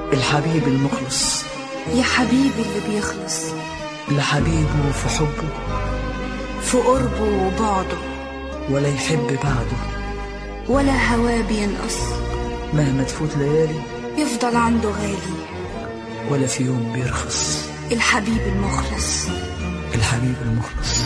الحبيب المخلص يا حبيبي اللي بيخلص لحبيبه في حبه في قربه وبعده ولا يحب بعده ولا هواه بينقص مهما تفوت ليالي يفضل عنده غالي ولا في يوم بيرخص الحبيب المخلص الحبيب المخلص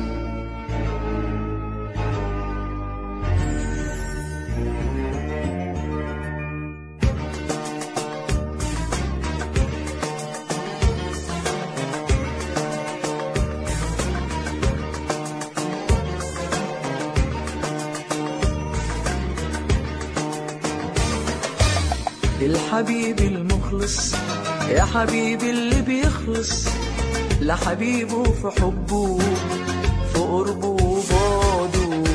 الحبيب المخلص يا حبيبي اللي بيخلص لحبيبه في حبه في قربه وبعده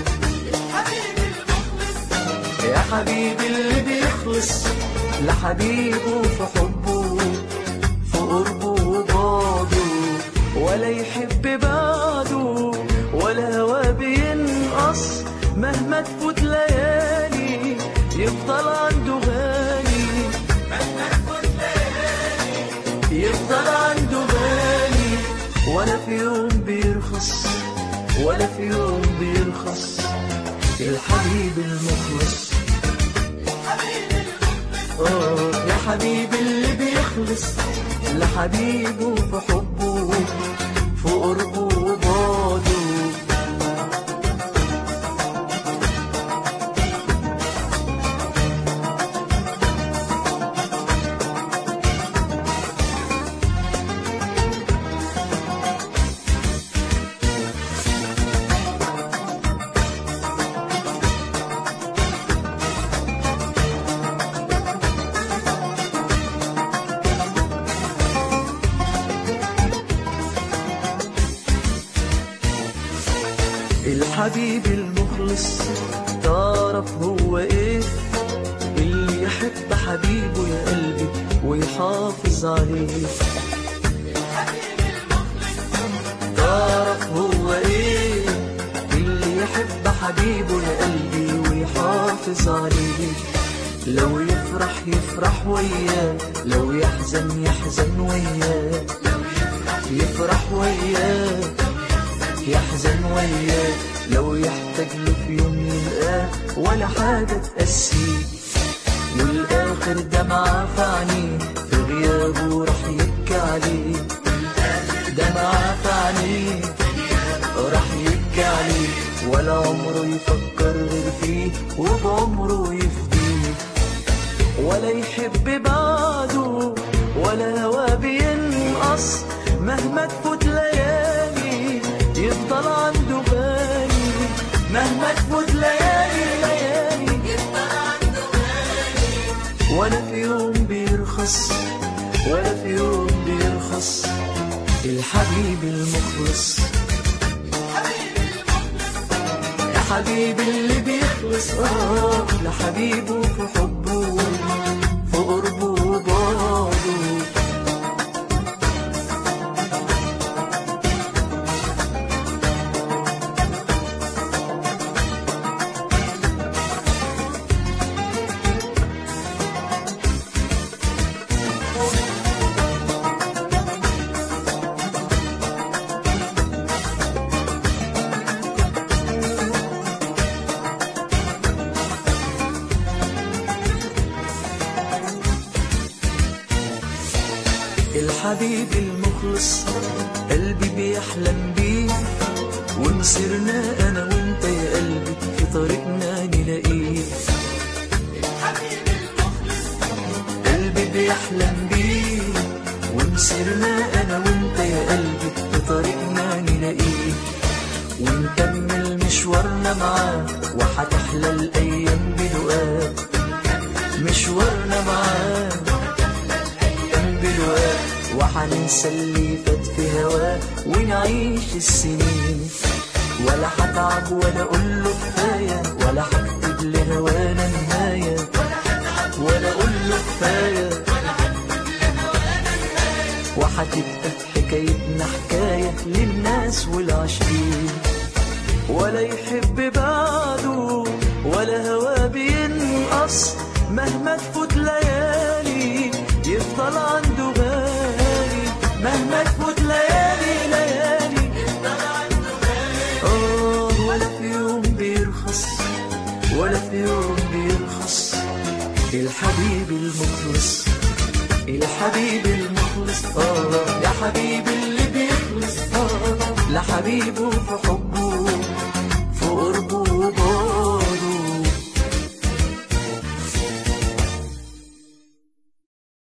يا حبيبي اللي بيخلص لحبيبه في حبه في قربه وبعده ولا يحب بعده ولا هواه بينقص مهما تفوت ليالي يفضل عنده غالي يفضل عنده غالي ولا في يوم بيرخص ولا في يوم بيرخص الحبيب المخلص آه يا حبيبي اللي بيخلص لحبيبه في حبه في قربه وبعده الحبيب المخلص تعرف هو ايه اللي يحب حبيبه يا قلبي ويحافظ عليه تعرف هو ايه اللي يحب حبيبه يا قلبي ويحافظ عليه لو يفرح يفرح وياه لو يحزن يحزن وياه يفرح وياه يحزن وياه لو يحتاج له في يوم يلقاه ولا حاجة تقسيه والآخر دمعة في عينيه في غيابه راح يبكي عليه دمعة في عينيه راح يبكي عليه ولا عمره يفكر غير فيه وبعمره يفديه ولا يحب بعده ولا هواه بينقص مهما تفوت ليالي يفضل عنده غالي مهما تفوت ليالي ليالي يفضل عنده غالي ولا في يوم بيرخص ولا في يوم بيرخص الحبيب المخلص يا حبيبي اللي بيخلص اه لحبيبه في حبه في قربه وبعده الحبيب المخلص قلبي بيحلم بيه ومسيرنا انا وانت يا قلبي في طريقنا نلاقيه قلبي بيحلم بيه ومسيرنا انا وانت يا قلبي في طريقنا نلاقيه ونكمل مشوارنا معاه وهتحلى الايام بلقاه مشوارنا معاه بالوقت وحننسى اللي فات في هواه ونعيش السنين ولا هتعب ولا اقول له كفايه ولا هكتب لهوانا نهايه ولا اقول له كفايه وهتبقى حكايتنا حكايه للناس والعاشقين ولا يحب بعده ولا هواه بينقص مهما تفوت ليالي بيفوت ليالي ليالي آه ولا في يوم بيرخص ولا في يوم بيرخص الحبيب المخلص الحبيب المخلص آه يا حبيبي اللي بيخلص آه لحبيبه في حب